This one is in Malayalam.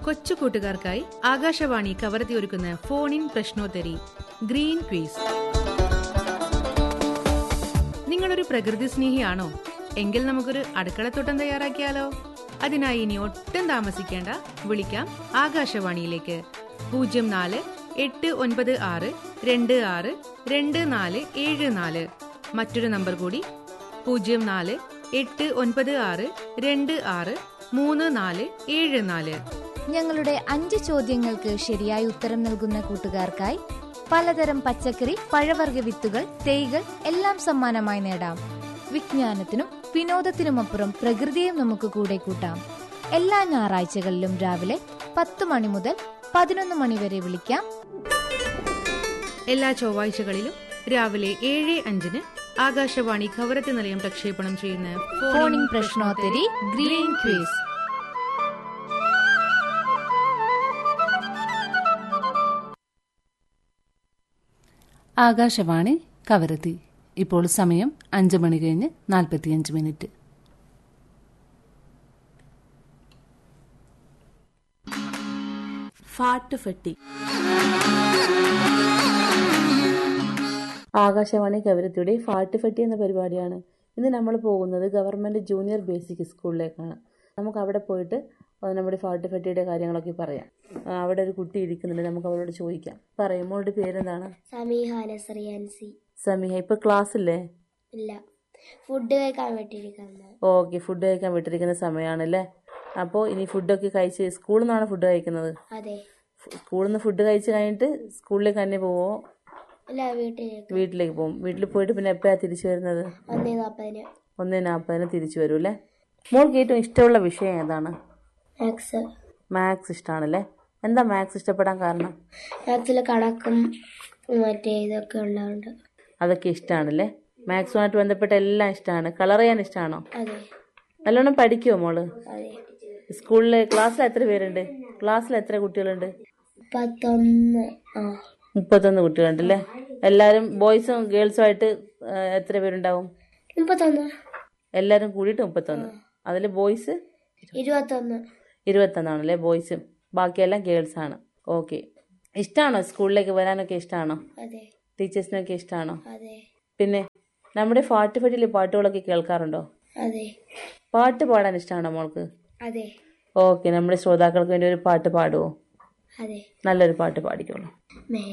കൊച്ചു കൂട്ടുകാർക്കായി ആകാശവാണി കവർത്തിയൊരുക്കുന്ന ഫോൺ ഇൻ പ്രശ്നോത്തരി ഗ്രീൻ ക്വീസ് നിങ്ങളൊരു പ്രകൃതി സ്നേഹിയാണോ എങ്കിൽ നമുക്കൊരു അടുക്കളത്തോട്ടം തയ്യാറാക്കിയാലോ അതിനായി ഇനി ഒട്ടും താമസിക്കേണ്ട വിളിക്കാം ആകാശവാണിയിലേക്ക് പൂജ്യം നാല് എട്ട് ഒൻപത് ആറ് രണ്ട് ആറ് രണ്ട് നാല് ഏഴ് നാല് മറ്റൊരു നമ്പർ കൂടി പൂജ്യം നാല് എട്ട് ഒൻപത് ആറ് രണ്ട് ആറ് മൂന്ന് നാല് ഏഴ് നാല് ഞങ്ങളുടെ അഞ്ച് ചോദ്യങ്ങൾക്ക് ശരിയായ ഉത്തരം നൽകുന്ന കൂട്ടുകാർക്കായി പലതരം പച്ചക്കറി പഴവർഗ വിത്തുകൾ തൈകൾ എല്ലാം സമ്മാനമായി നേടാം വിജ്ഞാനത്തിനും വിനോദത്തിനുമപ്പുറം പ്രകൃതിയും നമുക്ക് കൂടെ കൂട്ടാം എല്ലാ ഞായറാഴ്ചകളിലും രാവിലെ പത്ത് മണി മുതൽ പതിനൊന്ന് മണി വരെ വിളിക്കാം എല്ലാ ചൊവ്വാഴ്ചകളിലും രാവിലെ ഏഴ് അഞ്ചിന് ആകാശവാണി കവരത്തി നിലയം പ്രക്ഷേപണം ചെയ്യുന്ന ഫോണിംഗ് പ്രശ്നോത്തരി ഗ്രീൻ ക്വീസ് ആകാശവാണി കവരത്തി ഇപ്പോൾ സമയം അഞ്ച് മണി കഴിഞ്ഞ് നാൽപ്പത്തിയഞ്ച് മിനിറ്റ് ഫാട്ടുഫെട്ടി ആകാശവാണി കവരത്തിയുടെ ഫാട്ടുഫെട്ടി എന്ന പരിപാടിയാണ് ഇന്ന് നമ്മൾ പോകുന്നത് ഗവൺമെൻറ് ജൂനിയർ ബേസിക് സ്കൂളിലേക്കാണ് നമുക്ക് അവിടെ പോയിട്ട് ആ, നമ്മുടെ ഫാട്ടുഫെട്ടിയുടെ കാര്യങ്ങളൊക്കെ പറയാം ആ, അവിടെ ഒരു കുട്ടി ഇരിക്കുന്നുണ്ട് നമുക്ക് അവളോട് ചോദിക്കാം പറയും മോളുടെ പേരെന്താണ് സമീഹ നസറിയാൻസി സമീഹ ഇപ്പോൾ ക്ലാസ്സില്ലേ ഇല്ല ഫുഡ് കഴിക്കാൻ വേണ്ടിയിരിക്കുന്നത് ഓക്കെ ഫുഡ് കഴിക്കാൻ വിട്ടിരിക്കുന്ന സമയമാണല്ലേ അപ്പോൾ ഇനി ഫുഡൊക്കെ കഴിച്ച് സ്കൂളിൽ നിന്നാണ് ഫുഡ് കഴിക്കുന്നത് അതെ സ്കൂളിൽ നിന്ന് ഫുഡ് കഴിച്ച് കഴിഞ്ഞിട്ട് സ്കൂളിലേക്ക് തന്നെ പോവോ ഇല്ല വീട്ടിലേക്ക് വീട്ടിലേക്ക് പോകും വീട്ടിൽ പോയിട്ട് പിന്നെ എപ്പോഴാണ് തിരിച്ചു വരുന്നത് ഒന്നേ നാൽപ്പതിന് ഒന്നേ നാൽപ്പതിന് തിരിച്ചു വരും അല്ലേ മോൾക്ക് ഏറ്റവും ഇഷ്ടമുള്ള വിഷയം ഏതാണ് മാത്സ് മാത്സ് ഇഷ്ടമാണല്ലേ എന്താ മാത്സ് ഇഷ്ടപ്പെടാൻ കാരണം മാത്സിൽ കണക്കും മറ്റേ ഇതൊക്കെ ഉള്ളതുകൊണ്ട് അതൊക്കെ ഇഷ്ടമാണല്ലേ മാത്സുമായിട്ട് ബന്ധപ്പെട്ട എല്ലാം ഇഷ്ടമാണ് കളർ ചെയ്യാൻ ഇഷ്ടമാണോ അതെ നല്ലോണം പഠിക്കുമോ മോള് അതെ സ്കൂളിൽ ക്ലാസ്സിൽ എത്ര പേരുണ്ട് ക്ലാസ്സിൽ എത്ര കുട്ടികളുണ്ട് പത്തൊന്ന് ആ മുപ്പത്തൊന്ന് കുട്ടികളുണ്ടല്ലേ എല്ലാവരും ബോയ്സും ഗേൾസും ആയിട്ട് ആ, എത്ര പേരുണ്ടാവും മുപ്പത്തൊന്ന് എല്ലാവരും കൂടിയിട്ട് മുപ്പത്തൊന്ന് അതിൽ ബോയ്സ് ഇരുപത്തൊന്ന് ഇരുപത്തൊന്നാണല്ലേ ബോയ്സും ബാക്കിയെല്ലാം ഗേൾസ് ആണ് ഓക്കെ ഇഷ്ടമാണോ സ്കൂളിലേക്ക് വരാനൊക്കെ ഇഷ്ടമാണോ അതെ ടീച്ചേഴ്സിനൊക്കെ ഇഷ്ടമാണോ അതെ പിന്നെ നമ്മുടെ പാട്ട് ഫെട്ടിലെ പാട്ടുകളൊക്കെ കേൾക്കാറുണ്ടോ അതെ പാട്ട് പാടാൻ ഇഷ്ടമാണോ മോൾക്ക് അതെ ഓക്കെ നമ്മുടെ ശ്രോതാക്കൾക്ക് വേണ്ടി ഒരു പാട്ട് പാടുമോ അതെ നല്ലൊരു പാട്ട് പാടിക്കോളൂ മേ